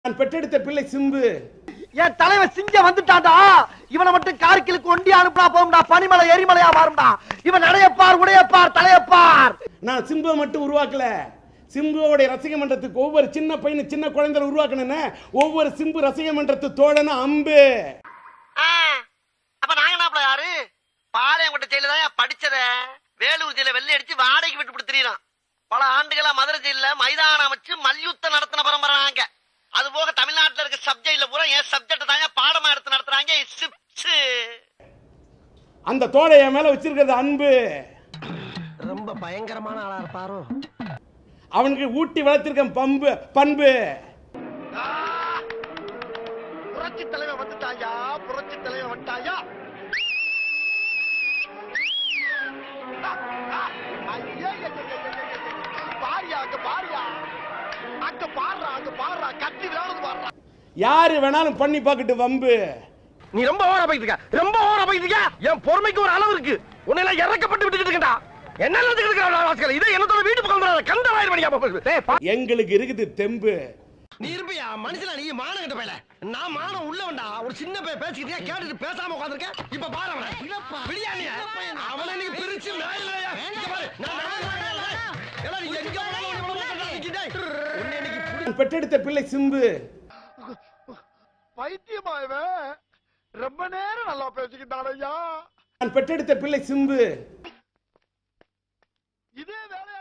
நான் பெற்றெடுத்த பிள்ளை சிம்பு என் தலைவன் சிங்க வந்துட்டான்டா இவனை மட்டும் கார்கிலுக்கு ஒண்டி அனுப்புனா போகும்டா பனிமலை எரிமலையா மாறும்டா இவன் நடையப்பார் உடையப்பார் தலையப்பார் நான் சிம்புவை மட்டும் உருவாக்கல சிம்புவோடைய ரசிக மன்றத்துக்கு ஒவ்வொரு சின்ன பையனு சின்ன குழந்தைல உருவாக்கணுன்னு ஒவ்வொரு சிம்பு ரசிக மன்றத்து தோழனும் அம்பு அப்ப நாங்க என்ன யாரு பாளையங்கோட்டை ஜெயில தான் படிச்சத வேலூர் ஜெயில வெள்ளை அடிச்சு வாடகைக்கு விட்டு கொடுத்துறான் பல ஆண்டுகளா மதுரை ஜெயில மைதானம் அமைச்சு மல்யுத்தம் நடத்தின பரம்பரை நாங்க அது போக தமிழ்நாட்டுல இருக்க சப்ஜெக்ட்ல பூரா என் சப்ஜெக்ட் தாங்க பாடமா எடுத்து நடத்துறாங்க சிப்ஸ் அந்த தோழை என் மேல வச்சிருக்கிறது அன்பு ரொம்ப பயங்கரமான ஆளா இருப்பாரோ அவனுக்கு ஊட்டி வளர்த்திருக்க பண்பு பண்பு புரட்சி தலைவன் வந்துட்டாயா புரட்சி தலைவன் வந்துட்டாயா பாரியா அங்க பாரியா அங்க பாடுறா அங்க பாடுறா கத்தி விளையாடுறது பாடுறா யாரு வேணாலும் பண்ணி பார்க்கட்டு வம்பு நீ ரொம்ப ஓவரா போயிட்டு இருக்க ரொம்ப ஓவரா போயிட்டு இருக்க என் பொறுமைக்கு ஒரு அளவு இருக்கு உன்னை எல்லாம் இறக்கப்பட்டு விட்டுட்டு இருக்கா என்ன நினைச்சுக்கிட்டு இதே என்னத்தோட வீட்டு பக்கம் கந்தவாயிரம் மணியா எங்களுக்கு இருக்குது தெம்பு நீ இருப்பியா மனுஷனா நீ மான கிட்ட போயல நான் மானம் உள்ளவன்டா ஒரு சின்ன பையன் பேசிக்கிட்டே கேட்டுட்டு பேசாம உட்கார்ந்திருக்க இப்ப பாரு அவனை பிரியாணிய அவனை நீ பிரிச்சு மேலையா இங்க பாரு நான் நடந்து எல்லாம் நீ எங்க போனாலும் உன்னை இவ்வளவு கண்டா நிக்கிட்டே உன்னை இன்னைக்கு புடி- நான் பெற்றெடுத்த பிள்ளை சிம்பு பைத்தியமா இவன் ரொம்ப நேரம் நல்லா பேசிக்கிட்டான் ஐயா நான் பெற்றெடுத்த பிள்ளை சிம்பு இதே வேலையா